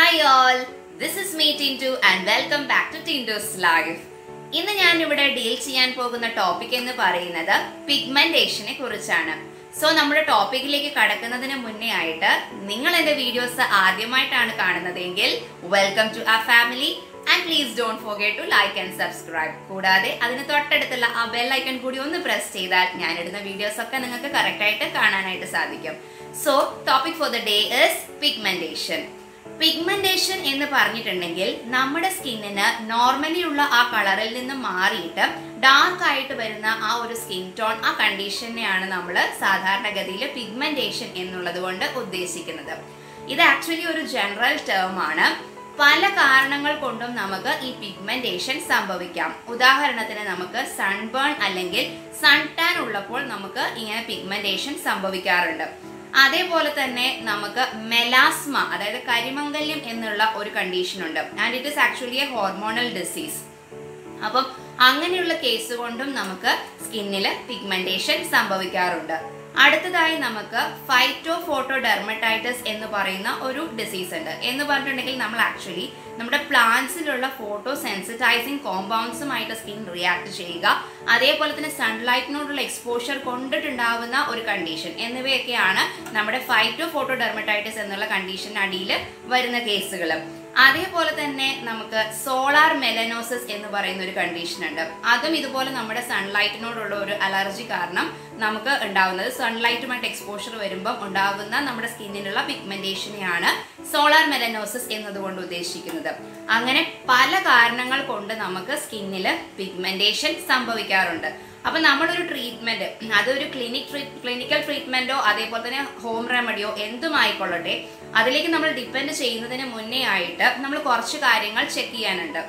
hi all this is me Tintu and welcome back to Tintu's life ഇന്ന് ഞാൻ ഇവിടെ deal ചെയ്യാൻ പോകുന്ന ടോപ്പിക് എന്ന് പറയുന്നത് പിഗ്മെന്റേഷനെ കുറിച്ചാണ് സോ നമ്മുടെ ടോപ്പിക്കിലേക്ക് കടക്കുന്നതിന് മുന്നേ ആയിട്ട് നിങ്ങൾ എന്റെ വീഡിയോസ് ആദ്യമായിട്ടാണ് കാണുന്നതെങ്കിൽ വെൽക്കം ടു ആ family and please don't forget to like and subscribe കൂടാതെ അതിന് തൊട്ടടുത്തുള്ള ആ ബെൽ ഐക്കൺ കൂടി ഒന്ന് പ്രസ് ചെയ്താൽ ഞാൻ ഇടുന്ന വീഡിയോസ് ഒക്കെ നിങ്ങൾക്ക് കറക്റ്റ് ആയിട്ട് കാണാനായിട്ട് സാധിക്കും so topic for the day is pigmentation pigmentation എന്ന് പറഞ്ഞിട്ടുണ്ടെങ്കിൽ നമ്മുടെ സ്കിന്നിന് നോർമലി ഉള്ള ആ കളറിൽ നിന്ന് മാറിയിട്ട് ഡാർക്ക് ആയിട്ട് വരുന്ന ആ ഒരു സ്കിൻ ടോൺ ആ കണ്ടീഷനെയാണ് നമ്മൾ സാധാരണഗതിയിൽ പിഗ്മെന്റേഷൻ എന്നുള്ളത് കൊണ്ട് ഉദ്ദേശിക്കുന്നത് ഇത് ആക്ച്വലി ഒരു ജനറൽ ടേം ആണ് പല കാരണങ്ങൾ കൊണ്ടും നമുക്ക് ഈ പിഗ്മെന്റേഷൻ സംഭവിക്കാം ഉദാഹരണത്തിന് നമുക്ക് സൺബേൺ അല്ലെങ്കിൽ സൺ ടാൻ ഉള്ളപ്പോൾ നമുക്ക് ഇങ്ങനെ പിഗ്മെന്റേഷൻ സംഭവിക്കാറുണ്ട് അതേപോലെ തന്നെ നമുക്ക് മെലാസ്മ അതായത് കരിമംഗല്യം എന്നുള്ള ഒരു കണ്ടീഷൻ ഉണ്ട് and it is actually a hormonal disease അപ്പം അങ്ങനെയുള്ള കേസ് കൊണ്ടും നമുക്ക് സ്കിന്നിൽ പിഗ്മെന്റേഷൻ സംഭവിക്കാറുണ്ട് അടുത്തതായി നമുക്ക് ഫൈറ്റോ ഫോട്ടോ ഡെർമറ്റൈറ്റിസ് എന്ന് പറയുന്ന ഒരു ഡിസീസ് ഉണ്ട് എന്ന് പറഞ്ഞിട്ടുണ്ടെങ്കിൽ നമ്മൾ ആക്ച്വലി നമ്മുടെ പ്ലാന്റ്സിലുള്ള ഫോട്ടോ സെൻസിറ്റൈസിങ് കോമ്പൗണ്ട്സുമായിട്ട് സ്കിൻ റിയാക്ട് ചെയ്യുക അതേപോലെ തന്നെ സൺലൈറ്റിനോടുള്ള എക്സ്പോഷർ കൊണ്ടിട്ടുണ്ടാവുന്ന ഒരു കണ്ടീഷൻ എന്നിവയൊക്കെയാണ് നമ്മുടെ ഫൈറ്റോ ഫോട്ടോ ഡെർമറ്റൈറ്റിസ് എന്നുള്ള കണ്ടീഷൻ്റെ അടിയിൽ വരുന്ന കേസുകൾ അതേപോലെ തന്നെ നമുക്ക് സോളാർ മെലനോസിസ് എന്ന് പറയുന്ന ഒരു കണ്ടീഷൻ ഉണ്ട് അതും ഇതുപോലെ നമ്മുടെ സൺലൈറ്റിനോടുള്ള ഒരു അലർജി കാരണം നമുക്ക് ഉണ്ടാവുന്നത് സൺലൈറ്റുമായിട്ട് എക്സ്പോഷർ വരുമ്പം ഉണ്ടാകുന്ന നമ്മുടെ സ്കിന്നിലുള്ള പിഗ്മെന്റേഷനെയാണ് സോളാർ മെലനോസിസ് എന്നതുകൊണ്ട് ഉദ്ദേശിക്കുന്നത് അങ്ങനെ പല കാരണങ്ങൾ കൊണ്ട് നമുക്ക് സ്കിന്നിൽ പിഗ്മെന്റേഷൻ സംഭവിക്കാറുണ്ട് അപ്പൊ നമ്മളൊരു ട്രീറ്റ്മെന്റ് അതൊരു ക്ലിനിക് ക്ലിനിക്കൽ ട്രീറ്റ്മെന്റോ അതേപോലെ തന്നെ ഹോം റെമഡിയോ എന്തുമായിക്കൊള്ളട്ടെ അതിലേക്ക് നമ്മൾ ഡിപ്പെൻഡ് ചെയ്യുന്നതിന് മുന്നേ ആയിട്ട് നമ്മൾ കുറച്ച് കാര്യങ്ങൾ ചെക്ക് ചെയ്യാനുണ്ട്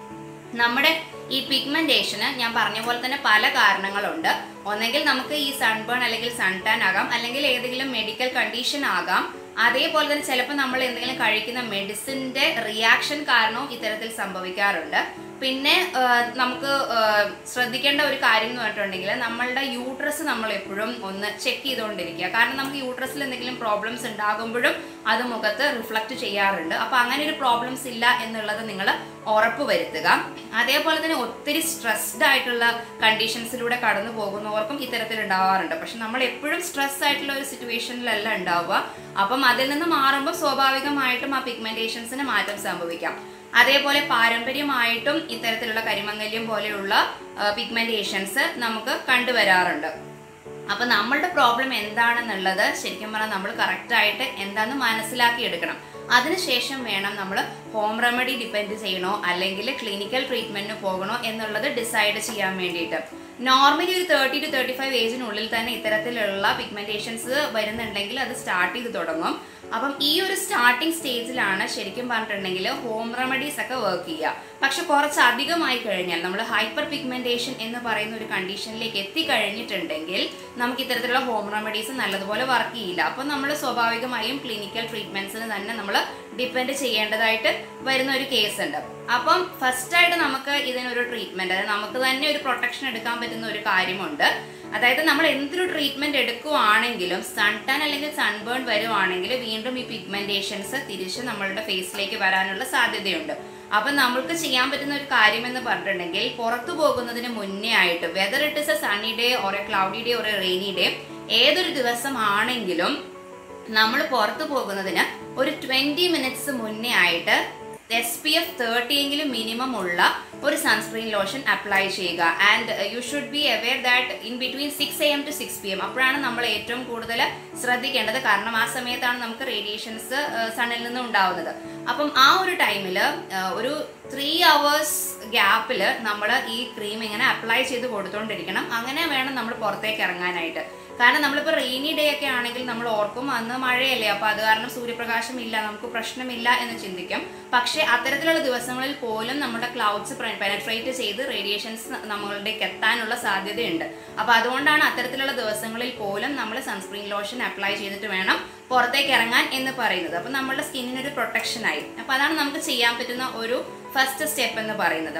നമ്മുടെ ഈ പിഗ്മെന്റേഷന് ഞാൻ പറഞ്ഞ പോലെ തന്നെ പല കാരണങ്ങളുണ്ട് ഒന്നെങ്കിൽ നമുക്ക് ഈ സൺബേൺ അല്ലെങ്കിൽ സൺ ടാൻ ആകാം അല്ലെങ്കിൽ ഏതെങ്കിലും മെഡിക്കൽ കണ്ടീഷൻ ആകാം അതേപോലെ തന്നെ ചിലപ്പോൾ നമ്മൾ എന്തെങ്കിലും കഴിക്കുന്ന മെഡിസിൻ്റെ റിയാക്ഷൻ കാരണവും ഇത്തരത്തിൽ സംഭവിക്കാറുണ്ട് പിന്നെ നമുക്ക് ശ്രദ്ധിക്കേണ്ട ഒരു കാര്യം എന്ന് പറഞ്ഞിട്ടുണ്ടെങ്കിൽ നമ്മളുടെ യൂട്രസ് നമ്മൾ എപ്പോഴും ഒന്ന് ചെക്ക് ചെയ്തുകൊണ്ടിരിക്കുക കാരണം നമുക്ക് യൂട്രസിൽ എന്തെങ്കിലും പ്രോബ്ലംസ് ഉണ്ടാകുമ്പോഴും അത് മുഖത്ത് റിഫ്ലക്റ്റ് ചെയ്യാറുണ്ട് അപ്പോൾ അങ്ങനെ ഒരു പ്രോബ്ലംസ് ഇല്ല എന്നുള്ളത് നിങ്ങൾ ഉറപ്പ് വരുത്തുക അതേപോലെ തന്നെ ഒത്തിരി സ്ട്രെസ്ഡ് ആയിട്ടുള്ള കണ്ടീഷൻസിലൂടെ കടന്നു പോകുന്നവർക്കും ഇത്തരത്തിൽ ഉണ്ടാവാറുണ്ട് പക്ഷെ നമ്മൾ എപ്പോഴും സ്ട്രെസ് ആയിട്ടുള്ള ഒരു സിറ്റുവേഷനിലല്ല ഉണ്ടാവുക അപ്പം അതിൽ നിന്ന് മാറുമ്പോൾ സ്വാഭാവികമായിട്ടും ആ പിഗ്മെന്റേഷൻസിന് മാറ്റം സംഭവിക്കാം അതേപോലെ പാരമ്പര്യമായിട്ടും ഇത്തരത്തിലുള്ള കരിമംഗല്യം പോലെയുള്ള പിഗ്മെന്റേഷൻസ് നമുക്ക് കണ്ടുവരാറുണ്ട് അപ്പൊ നമ്മളുടെ പ്രോബ്ലം എന്താണെന്നുള്ളത് ശരിക്കും പറഞ്ഞാൽ നമ്മൾ കറക്റ്റായിട്ട് എന്താണെന്ന് മനസ്സിലാക്കി എടുക്കണം അതിനുശേഷം വേണം നമ്മൾ ഹോം റെമഡി ഡിപ്പെൻഡ് ചെയ്യണോ അല്ലെങ്കിൽ ക്ലിനിക്കൽ ട്രീറ്റ്മെന്റിന് പോകണോ എന്നുള്ളത് ഡിസൈഡ് ചെയ്യാൻ വേണ്ടിയിട്ട് നോർമലി ഒരു തേർട്ടി ടു തേർട്ടി ഫൈവ് ഏജിനുള്ളിൽ തന്നെ ഇത്തരത്തിലുള്ള പിഗ്മെന്റേഷൻസ് വരുന്നുണ്ടെങ്കിൽ അത് സ്റ്റാർട്ട് ചെയ്ത് തുടങ്ങും അപ്പം ഈ ഒരു സ്റ്റാർട്ടിംഗ് സ്റ്റേജിലാണ് ശരിക്കും പറഞ്ഞിട്ടുണ്ടെങ്കിൽ ഹോം റെമഡീസ് ഒക്കെ വർക്ക് ചെയ്യുക പക്ഷെ കുറച്ച് അധികമായി കഴിഞ്ഞാൽ നമ്മൾ ഹൈപ്പർ പിഗ്മെന്റേഷൻ എന്ന് പറയുന്ന ഒരു കണ്ടീഷനിലേക്ക് എത്തിക്കഴിഞ്ഞിട്ടുണ്ടെങ്കിൽ നമുക്ക് ഇത്തരത്തിലുള്ള ഹോം റെമഡീസ് നല്ലതുപോലെ വർക്ക് ചെയ്യില്ല അപ്പം നമ്മൾ സ്വാഭാവികമായും ക്ലിനിക്കൽ ട്രീറ്റ്മെന്റ്സിന് തന്നെ നമ്മൾ ഡിപ്പെൻഡ് ചെയ്യേണ്ടതായിട്ട് വരുന്ന ഒരു കേസ് ഉണ്ട് അപ്പം ഫസ്റ്റ് ആയിട്ട് നമുക്ക് ഇതിനൊരു ട്രീറ്റ്മെന്റ് അതായത് നമുക്ക് തന്നെ ഒരു പ്രൊട്ടക്ഷൻ എടുക്കാൻ പറ്റുന്ന ഒരു കാര്യമുണ്ട് അതായത് നമ്മൾ എന്തൊരു ട്രീറ്റ്മെന്റ് എടുക്കുവാണെങ്കിലും സൺ ടാൻ അല്ലെങ്കിൽ സൺബേൺ വരുവാണെങ്കിൽ വീണ്ടും ഈ പിഗ്മെന്റേഷൻസ് തിരിച്ച് നമ്മളുടെ ഫേസിലേക്ക് വരാനുള്ള സാധ്യതയുണ്ട് അപ്പം നമ്മൾക്ക് ചെയ്യാൻ പറ്റുന്ന ഒരു കാര്യം എന്ന് പറഞ്ഞിട്ടുണ്ടെങ്കിൽ പുറത്തു പോകുന്നതിന് മുന്നേ ആയിട്ട് whether it is a sunny day or a cloudy day or a rainy day ഏതൊരു ദിവസമാണെങ്കിലും നമ്മൾ പുറത്തു പോകുന്നതിന് ഒരു ട്വൻറ്റി മിനിറ്റ്സ് മുന്നേ ആയിട്ട് എസ് പി എഫ് തേർട്ടി എങ്കിലും മിനിമം ഉള്ള ഒരു സൺസ്ക്രീൻ ലോഷൻ അപ്ലൈ ചെയ്യുക and you should be aware that in between six A M to six P M അപ്പോഴാണ് നമ്മൾ ഏറ്റവും കൂടുതൽ ശ്രദ്ധിക്കേണ്ടത് കാരണം ആ സമയത്താണ് നമുക്ക് റേഡിയേഷൻസ് സണ്ണിൽ നിന്ന് ഉണ്ടാവുന്നത് അപ്പം ആ ഒരു ടൈമിൽ ഒരു ത്രീ അവേഴ്സ് ഗ്യാപ്പിൽ നമ്മൾ ഈ ക്രീം ഇങ്ങനെ അപ്ലൈ ചെയ്ത് കൊടുത്തുകൊണ്ടിരിക്കണം അങ്ങനെ വേണം നമ്മൾ പുറത്തേക്ക് ഇറങ്ങാനായിട്ട് കാരണം നമ്മളിപ്പോൾ റെയിനി ഡേ ഒക്കെ ആണെങ്കിൽ നമ്മൾ ഓർക്കും അന്ന് മഴയല്ലേ അപ്പോൾ അത് കാരണം സൂര്യപ്രകാശം ഇല്ല നമുക്ക് പ്രശ്നമില്ല എന്ന് ചിന്തിക്കും പക്ഷേ അത്തരത്തിലുള്ള ദിവസങ്ങളിൽ പോലും നമ്മുടെ ക്ലൗഡ്സ് പെനട്രേറ്റ് ചെയ്ത് റേഡിയേഷൻസ് നമ്മളുടേക്ക് എത്താനുള്ള സാധ്യതയുണ്ട് അപ്പോൾ അതുകൊണ്ടാണ് അത്തരത്തിലുള്ള ദിവസങ്ങളിൽ പോലും നമ്മൾ സൺസ്ക്രീൻ ലോഷൻ അപ്ലൈ ചെയ്തിട്ട് വേണം പുറത്തേക്ക് ഇറങ്ങാൻ എന്ന് പറയുന്നത് അപ്പോൾ നമ്മുടെ സ്കിന്നിനൊരു പ്രൊട്ടക്ഷനായി അപ്പോൾ അതാണ് നമുക്ക് ചെയ്യാൻ പറ്റുന്ന ഒരു ഫസ്റ്റ് സ്റ്റെപ്പ് എന്ന് പറയുന്നത്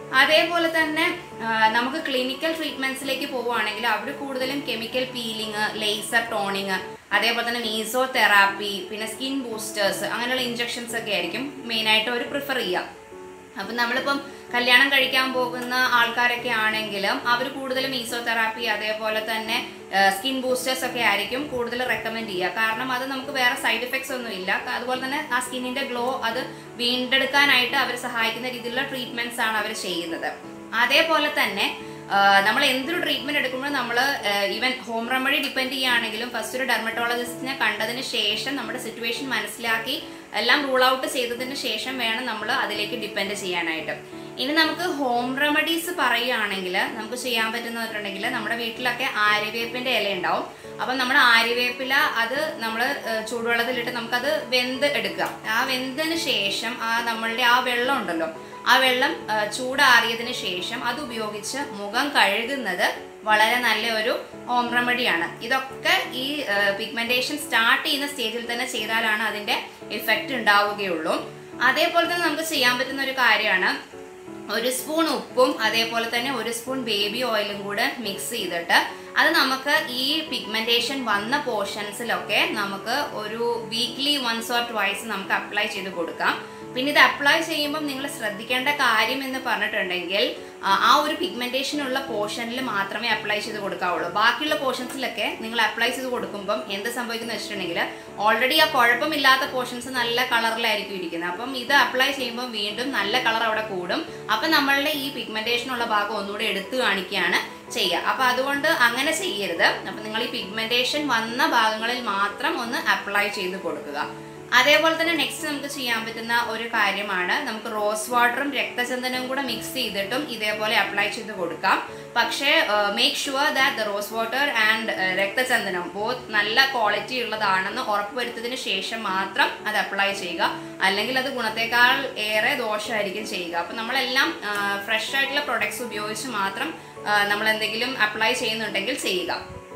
അതേപോലെ തന്നെ ആ, നമുക്ക് ക്ലിനിക്കൽ ട്രീറ്റ്മെന്റ്സിലേക്ക് പോവുകയാണെങ്കിൽ അവിടെ കൂടുതലും കെമിക്കൽ പീലിംഗ് ലേസർ ടോണിങ് അതേപോലെ തന്നെ മീസോ തെറാപ്പി പിന്നെ സ്കിൻ ബൂസ്റ്റേഴ്സ് അങ്ങനെയുള്ള ഇഞ്ചെക്ഷൻസ് ഒക്കെ ആയിരിക്കും മെയിനായിട്ട് അവർ പ്രിഫർ ചെയ്യുക അപ്പം നമ്മളിപ്പം കല്യാണം കഴിക്കാൻ പോകുന്ന ആൾക്കാരൊക്കെ ആണെങ്കിലും അവർ കൂടുതലും മീസോതെറാപ്പി അതേപോലെ തന്നെ സ്കിൻ ബൂസ്റ്റേഴ്സ് ഒക്കെ ആയിരിക്കും കൂടുതൽ റെക്കമെൻഡ് ചെയ്യുക കാരണം അത് നമുക്ക് വേറെ സൈഡ് എഫക്ട്സ് ഒന്നും ഇല്ല അതുപോലെ തന്നെ ആ സ്കിന്നിന്റെ ഗ്ലോ അത് വീണ്ടെടുക്കാനായിട്ട് അവർ സഹായിക്കുന്ന രീതിയിലുള്ള ട്രീറ്റ്മെന്റ്സ് ആണ് അവർ ചെയ്യുന്നത് അതേപോലെ തന്നെ നമ്മൾ എന്തൊരു ട്രീറ്റ്മെന്റ് എടുക്കുമ്പോൾ നമ്മൾ ഈവൻ ഹോം റെമഡി ഡിപ്പെൻഡ് ചെയ്യുകയാണെങ്കിലും ഫസ്റ്റ് ഒരു ഡെർമറ്റോളജിസ്റ്റിനെ കണ്ടതിന് ശേഷം നമ്മുടെ സിറ്റുവേഷൻ മനസ്സിലാക്കി എല്ലാം റൂൾ ഔട്ട് ചെയ്തതിന് ശേഷം വേണം നമ്മൾ അതിലേക്ക് ഡിപ്പെൻഡ് ചെയ്യാനായിട്ട് ഇനി നമുക്ക് ഹോം റെമഡീസ് പറയുകയാണെങ്കിൽ നമുക്ക് ചെയ്യാൻ പറ്റുന്ന പറഞ്ഞിട്ടുണ്ടെങ്കിൽ നമ്മുടെ വീട്ടിലൊക്കെ ആര്യവേപ്പിന്റെ ഇല ഉണ്ടാവും അപ്പം നമ്മുടെ ആര്യവേപ്പില അത് നമ്മൾ ചൂടുവെള്ളത്തിലിട്ട് നമുക്കത് വെന്ത് എടുക്കുക ആ വെന്തതിന് ശേഷം ആ നമ്മളുടെ ആ വെള്ളം ഉണ്ടല്ലോ ആ വെള്ളം ആ, ചൂടാറിയതിന് ശേഷം അത് ഉപയോഗിച്ച് മുഖം കഴുകുന്നത് വളരെ നല്ല ഒരു ഹോം റെമഡിയാണ് ഇതൊക്കെ ഈ പിഗ്മെന്റേഷൻ സ്റ്റാർട്ട് ചെയ്യുന്ന സ്റ്റേജിൽ തന്നെ ചെയ്താലാണ് അതിന്റെ എഫക്റ്റ് ഉണ്ടാവുകയുള്ളൂ അതേപോലെ തന്നെ നമുക്ക് ചെയ്യാൻ പറ്റുന്ന ഒരു കാര്യമാണ് ഒരു സ്പൂൺ ഉപ്പും അതേപോലെ തന്നെ ഒരു സ്പൂൺ ബേബി ഓയിലും കൂടെ മിക്സ് ചെയ്തിട്ട് അത് നമുക്ക് ഈ പിഗ്മെന്റേഷൻ വന്ന പോർഷൻസിലൊക്കെ നമുക്ക് ഒരു വീക്ക്ലി വൺസ് ഓർ ട്വൈസ് നമുക്ക് അപ്ലൈ ചെയ്ത് കൊടുക്കാം പിന്നെ ഇത് അപ്ലൈ ചെയ്യുമ്പോൾ നിങ്ങൾ ശ്രദ്ധിക്കേണ്ട കാര്യം എന്ന് പറഞ്ഞിട്ടുണ്ടെങ്കിൽ ആ, ആ ഒരു പിഗ്മെന്റേഷൻ ഉള്ള പോർഷനിൽ മാത്രമേ അപ്ലൈ ചെയ്ത് കൊടുക്കാവുള്ളൂ ബാക്കിയുള്ള പോർഷൻസിലൊക്കെ നിങ്ങൾ അപ്ലൈ ചെയ്ത് കൊടുക്കുമ്പം എന്ത് സംഭവിക്കുന്ന വെച്ചിട്ടുണ്ടെങ്കിൽ ഓൾറെഡി ആ കുഴപ്പമില്ലാത്ത പോർഷൻസ് നല്ല കളറിലായിരിക്കും ഇരിക്കുന്നത് അപ്പം ഇത് അപ്ലൈ ചെയ്യുമ്പോൾ വീണ്ടും നല്ല കളർ അവിടെ കൂടും അപ്പം നമ്മളുടെ ഈ പിഗ്മെന്റേഷൻ ഉള്ള ഭാഗം ഒന്നുകൂടെ എടുത്തു കാണിക്കുകയാണ് ചെയ്യുക അപ്പൊ അതുകൊണ്ട് അങ്ങനെ ചെയ്യരുത് അപ്പൊ നിങ്ങൾ ഈ പിഗ്മെന്റേഷൻ വന്ന ഭാഗങ്ങളിൽ മാത്രം ഒന്ന് അപ്ലൈ ചെയ്ത് കൊടുക്കുക അതേപോലെ തന്നെ നെക്സ്റ്റ് നമുക്ക് ചെയ്യാൻ പറ്റുന്ന ഒരു കാര്യമാണ് നമുക്ക് റോസ് വാട്ടറും രക്തചന്ദനവും കൂടെ മിക്സ് ചെയ്തിട്ടും ഇതേപോലെ അപ്ലൈ ചെയ്ത് കൊടുക്കാം പക്ഷേ make sure that the rose water and രക്തചന്ദനം ബോത്ത് നല്ല ക്വാളിറ്റി ഉള്ളതാണെന്ന് ഉറപ്പുവരുത്തതിന് ശേഷം മാത്രം അത് അപ്ലൈ ചെയ്യുക അല്ലെങ്കിൽ അത് ഗുണത്തേക്കാൾ ഏറെ ദോഷമായിരിക്കും ചെയ്യുക അപ്പം നമ്മളെല്ലാം ഫ്രഷ് ആയിട്ടുള്ള പ്രൊഡക്ട്സ് ഉപയോഗിച്ച് മാത്രം നമ്മൾ എന്തെങ്കിലും അപ്ലൈ ചെയ്യുന്നുണ്ടെങ്കിൽ ചെയ്യുക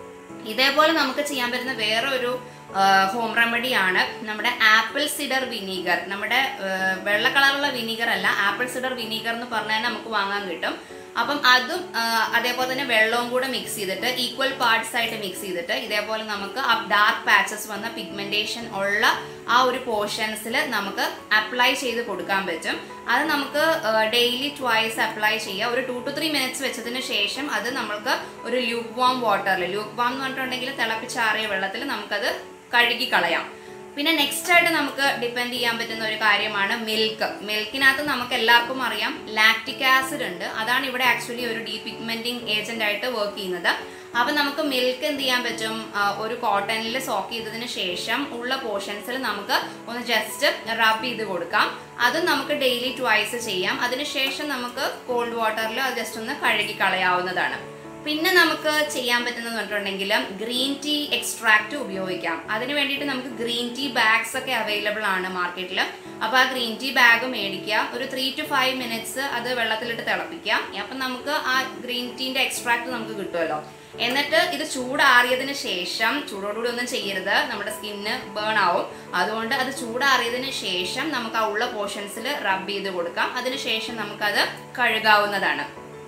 ഇതേപോലെ നമുക്ക് ചെയ്യാൻ പറ്റുന്ന വേറെ ഒരു ഹോം റെമഡിയാണ് നമ്മുടെ ആപ്പിൾ സിഡർ വിനീഗർ നമ്മുടെ ആ, വെള്ള കളറുള്ള വിനീഗർ അല്ല ആപ്പിൾ സിഡർ വിനീഗർ എന്ന് പറഞ്ഞാൽ നമുക്ക് വാങ്ങാൻ കിട്ടും അപ്പം അതും ആ, അതേപോലെ തന്നെ വെള്ളവും കൂടെ മിക്സ് ചെയ്തിട്ട് ഈക്വൽ പാർട്സ് ആയിട്ട് മിക്സ് ചെയ്തിട്ട് ഇതേപോലെ നമുക്ക് ആ ഡാർക്ക് പാച്ചസ് വന്ന പിഗ്മെന്റേഷൻ ഉള്ള ആ ഒരു പോർഷൻസിൽ നമുക്ക് അപ്ലൈ ചെയ്ത് കൊടുക്കാൻ പറ്റും അത് നമുക്ക് ഡെയിലി ട്വൈസ് അപ്ലൈ ചെയ്യുക ഒരു ടു ടു ത്രീ മിനിറ്റ്സ് വെച്ചതിന് ശേഷം അത് നമുക്ക് ഒരു ലൂക്ക് വാം വാട്ടറിൽ ലൂക്ക് വാം എന്ന് പറഞ്ഞിട്ടുണ്ടെങ്കിൽ തിളപ്പിച്ചാറിയ വെള്ളത്തിൽ നമുക്കത് കഴുകി കളയാം പിന്നെ നെക്സ്റ്റ് ആയിട്ട് നമുക്ക് ഡിപ്പെൻഡ് ചെയ്യാൻ പറ്റുന്ന ഒരു കാര്യമാണ് മിൽക്ക് മിൽക്കിനകത്ത് നമുക്ക് എല്ലാവർക്കും അറിയാം ലാക്റ്റിക് ആസിഡ് ഉണ്ട് അതാണ് ഇവിടെ ആക്ച്വലി ഒരു ഡീപിഗ്മെന്റിങ് ഏജന്റ് ആയിട്ട് വർക്ക് ചെയ്യുന്നത് അപ്പൊ നമുക്ക് മിൽക്ക് എന്ത് ചെയ്യാൻ പറ്റും ആ, ഒരു കോട്ടണിൽ സോക്ക് ചെയ്തതിന് ശേഷം ഉള്ള പോർഷൻസിൽ നമുക്ക് ഒന്ന് ജസ്റ്റ് റബ് ചെയ്ത് കൊടുക്കാം അതും നമുക്ക് ഡെയിലി ട്വൈസ് ചെയ്യാം അതിനുശേഷം നമുക്ക് കോൾഡ് വാട്ടറിൽ അത് ജസ്റ്റ് ഒന്ന് കഴുകി കളയാവുന്നതാണ് പിന്നെ നമുക്ക് ചെയ്യാൻ പറ്റുന്നത് പറഞ്ഞിട്ടുണ്ടെങ്കിൽ ഗ്രീൻ ടീ എക്സ്ട്രാക്റ്റ് ഉപയോഗിക്കാം അതിന് വേണ്ടിയിട്ട് നമുക്ക് ഗ്രീൻ ടീ ബാഗ്സ് ഒക്കെ അവൈലബിൾ ആണ് മാർക്കറ്റിൽ അപ്പോൾ ആ ഗ്രീൻ ടീ ബാഗ് മേടിക്കുക ഒരു ത്രീ ടു ഫൈവ് മിനിറ്റ്സ് അത് വെള്ളത്തിലിട്ട് തിളപ്പിക്കാം അപ്പം നമുക്ക് ആ ഗ്രീൻ ടീൻ്റെ എക്സ്ട്രാക്റ്റ് നമുക്ക് കിട്ടുമല്ലോ എന്നിട്ട് ഇത് ചൂടാറിയതിന് ശേഷം ചൂടോടുകൂടി ഒന്നും ചെയ്യരുത് നമ്മുടെ സ്കിന്ന് ബേൺ ആവും അതുകൊണ്ട് അത് ചൂടാറിയതിന് ശേഷം നമുക്ക് ആ ഉള്ള പോർഷൻസിൽ റബ്ബ് ചെയ്ത് കൊടുക്കാം അതിനുശേഷം നമുക്കത് കഴുകാവുന്നതാണ്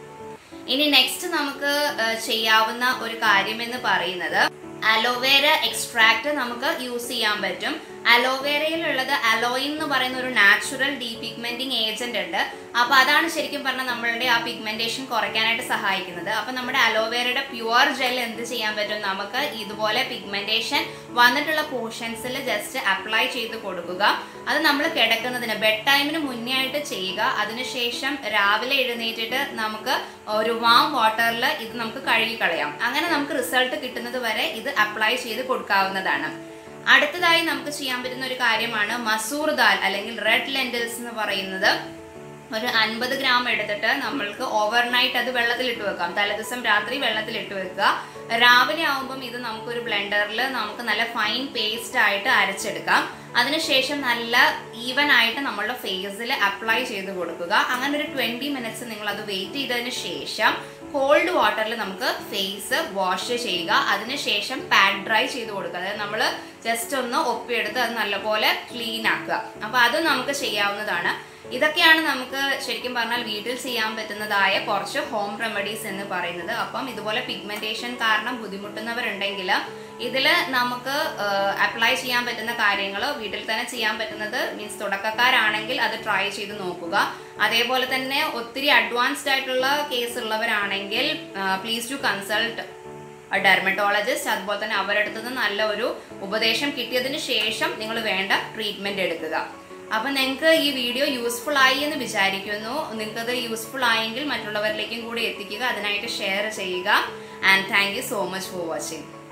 ഇനി നെക്സ്റ്റ് നമുക്ക് ആ, ചെയ്യാവുന്ന ഒരു കാര്യം എന്ന് പറയുന്നത് അലോവേര എക്സ്ട്രാക്ട് നമുക്ക് യൂസ് ചെയ്യാൻ പറ്റും അലോവേരയിലുള്ളത് അലോയിൻ എന്ന് പറയുന്ന ഒരു നാച്ചുറൽ ഡീപിഗ്മെന്റിങ് ഏജന്റ് ഉണ്ട് അപ്പൊ അതാണ് ശരിക്കും പറഞ്ഞാൽ നമ്മളുടെ ആ പിഗ്മെന്റേഷൻ കുറയ്ക്കാനായിട്ട് സഹായിക്കുന്നത് അപ്പൊ നമ്മുടെ അലോവേരയുടെ പ്യുവർ ജെൽ എന്ത് ചെയ്യാൻ പറ്റും നമുക്ക് ഇതുപോലെ പിഗ്മെന്റേഷൻ വന്നിട്ടുള്ള പോർഷൻസിൽ ജസ്റ്റ് അപ്ലൈ ചെയ്ത് കൊടുക്കുക അത് നമ്മൾ കിടക്കുന്നതിന് ബെഡ് ടൈമിന് മുന്നേ ആയിട്ട് ചെയ്യുക അതിനുശേഷം രാവിലെ എഴുന്നേറ്റിട്ട് നമുക്ക് ഒരു വാം വാട്ടറിൽ ഇത് നമുക്ക് കഴുകി കളയാം അങ്ങനെ നമുക്ക് റിസൾട്ട് കിട്ടുന്നത് വരെ ഇത് അപ്ലൈ ചെയ്ത് കൊടുക്കാവുന്നതാണ് അടുത്തതായി നമുക്ക് ചെയ്യാൻ പറ്റുന്ന ഒരു കാര്യമാണ് മസൂർ ദാൽ അല്ലെങ്കിൽ റെഡ് ലെൻഡിൽസ് എന്ന് പറയുന്നത് ഒരു അൻപത് ഗ്രാം എടുത്തിട്ട് നമ്മൾക്ക് ഓവർനൈറ്റ് അത് വെള്ളത്തിലിട്ട് വെക്കാം തലേദിവസം രാത്രി വെള്ളത്തിലിട്ട് വെക്കുക രാവിലെ ആവുമ്പം ഇത് നമുക്കൊരു ബ്ലെൻഡറിൽ നമുക്ക് നല്ല ഫൈൻ പേസ്റ്റ് ആയിട്ട് അരച്ചെടുക്കാം അതിനുശേഷം നല്ല ഈവൻ ആയിട്ട് നമ്മളുടെ ഫേസിൽ അപ്ലൈ ചെയ്ത് കൊടുക്കുക അങ്ങനെ ഒരു ട്വന്റി മിനിറ്റ്സ് നിങ്ങൾ അത് വെയിറ്റ് ചെയ്തതിന് ശേഷം കോൾഡ് വാട്ടറിൽ നമുക്ക് ഫേസ് വാഷ് ചെയ്യുക അതിനുശേഷം പാഡ് ഡ്രൈ ചെയ്ത് കൊടുക്കുക അതായത് നമ്മൾ ജസ്റ്റ് ഒന്ന് ഒപ്പിയെടുത്ത് അത് നല്ലപോലെ ക്ലീൻ ആക്കുക അപ്പോൾ അത് നമുക്ക് ചെയ്യാവുന്നതാണ് ഇതൊക്കെയാണ് നമുക്ക് ശരിക്കും പറഞ്ഞാൽ വീട്ടിൽ ചെയ്യാൻ പറ്റുന്നതായ കുറച്ച് ഹോം റെമഡീസ് എന്ന് പറയുന്നത് അപ്പം ഇതുപോലെ പിഗ്മെന്റേഷൻ കാരണം ബുദ്ധിമുട്ടുന്നവരുണ്ടെങ്കിൽ ഇതിൽ നമുക്ക് അപ്ലൈ ചെയ്യാൻ പറ്റുന്ന കാര്യങ്ങൾ വീട്ടിൽ തന്നെ ചെയ്യാൻ പറ്റുന്നത് മീൻസ് തുടക്കക്കാരാണെങ്കിൽ അത് ട്രൈ ചെയ്ത് നോക്കുക അതേപോലെ തന്നെ ഒത്തിരി അഡ്വാൻസ്ഡ് ആയിട്ടുള്ള കേസ് ഉള്ളവരാണെങ്കിൽ പ്ലീസ് ടു കൺസൾട്ട് ഡെർമറ്റോളജിസ്റ്റ് അതുപോലെ തന്നെ അവരുടെ അടുത്ത് നിന്ന് നല്ല ഒരു ഉപദേശം കിട്ടിയതിന് ശേഷം നിങ്ങൾ വേണ്ട ട്രീറ്റ്മെന്റ് എടുക്കുക അപ്പം നിങ്ങൾക്ക് ഈ വീഡിയോ യൂസ്ഫുൾ ആയി എന്ന് വിചാരിക്കുന്നു നിങ്ങൾക്കത് യൂസ്ഫുൾ ആയെങ്കിൽ മറ്റുള്ളവരിലേക്കും കൂടി എത്തിക്കുക അതിനായിട്ട് ഷെയർ ചെയ്യുക and thank you so much for watching